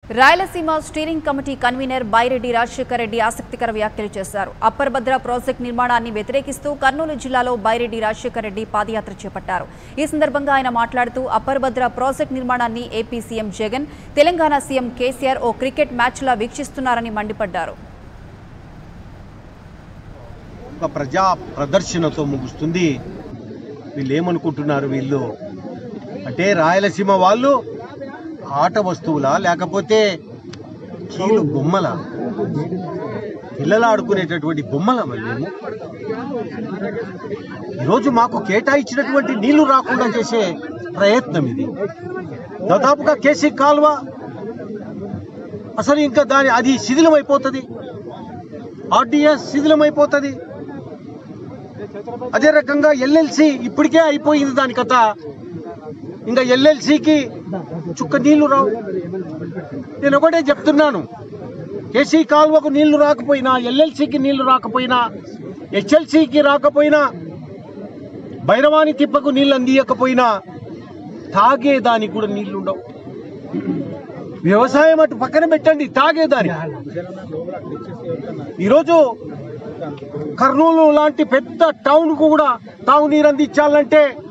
Rayalaseema steering committee convener Byreddy Rajasekhara Reddy ఆసక్తికర వ్యాఖ్యలు చేశారు అప్పర్ భద్ర ప్రాజెక్ట్ నిర్మాణాన్ని వ్యతిరేకిస్తూ కర్నూలు జిల్లాలో బైరెడ్డి రాజశేఖర రెడ్డి పాదయాత్ర చేపట్టారు ఈ సందర్భంగా ఆయన మాట్లాడుతూ అప్పర్ భద్ర ప్రాజెక్ట్ నిర్మాణాన్ని AP CM Jagan Telangana CM KCR ఓ క్రికెట్ మ్యాచ్లా వీక్షిస్తున్నారని మండిపడ్డారు ఒక ప్రజా ప్రదర్శనతో ముగుస్తుంది వీళ్ళు ఏమనుకుంటున్నారు వీళ్ళు అంటే రాయలసీమ వాళ్ళు ఆట వస్తువులా లేకపోతే కీలు బొమ్మల పిల్లలు ఆడుకునేటటువంటి బొమ్మల మరి మేము ఈరోజు మాకు కేటాయించినటువంటి నీళ్లు రాకుండా చేసే ప్రయత్నం ఇది దాదాపుగా కేసీ కాల్వ అసలు ఇంకా దాని అది శిథిలమైపోతుంది ఆర్డిఎస్ శిథిలమైపోతుంది అదే రకంగా ఎల్ఎల్సి ఇప్పటికే అయిపోయింది దాని కథ ఇంకా ఎల్ఎల్సికి చుక్క నీళ్లు రావు నేను ఒకటే చెప్తున్నాను కేసీ కాల్వకు నీళ్లు రాకపోయినా ఎల్ఎల్సికి నీళ్లు రాకపోయినా హెచ్ఎల్సికి రాకపోయినా భైరవాణి తిప్పకు నీళ్ళు అందియకపోయినా తాగేదానికి కూడా నీళ్లు ఉండవు వ్యవసాయం అటు పక్కన పెట్టండి తాగేదానికి ఈరోజు కర్నూలు లాంటి పెద్ద టౌన్ కు కూడా తాగునీరు అందించాలంటే